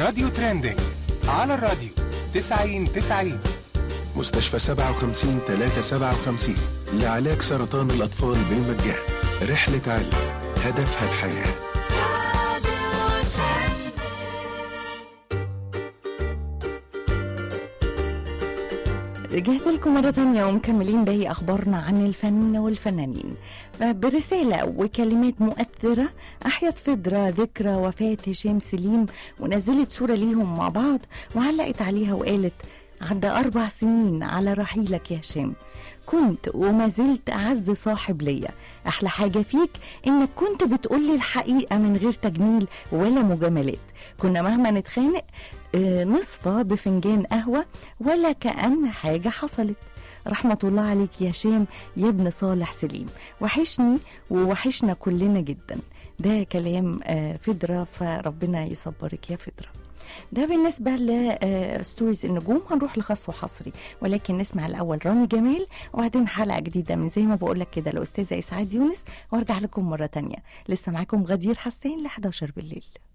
راديو ترندنج على الراديو 90 90 مستشفى 57 357 لعلاج سرطان الأطفال بالمجان رحلة علم هدفها الحياه رجعت لكم مرة تانية ومكملين باقي أخبارنا عن الفن والفنانين برسالة وكلمات مؤثرة أحيت فدرة ذكرى وفاة هشام سليم ونزلت صورة ليهم مع بعض وعلقت عليها وقالت عدى أربع سنين على رحيلك يا هشام كنت وما زلت أعز صاحب ليا أحلى حاجة فيك إنك كنت بتقولي الحقيقة من غير تجميل ولا مجاملات كنا مهما نتخانق آه، نصفى بفنجان قهوة ولا كأن حاجة حصلت رحمة الله عليك يا هشام يا ابن صالح سليم وحشني ووحشنا كلنا جدا ده كلام آه، فدرة فربنا يصبرك يا فدرة ده بالنسبة لستوريز النجوم هنروح لخاص وحصري ولكن نسمع الأول رامي جمال وبعدين حلقة جديدة من زي ما بقول لك كده الأستاذة إسعاد يونس وارجع لكم مرة تانية لسه معاكم غدير حسين ل 11 بالليل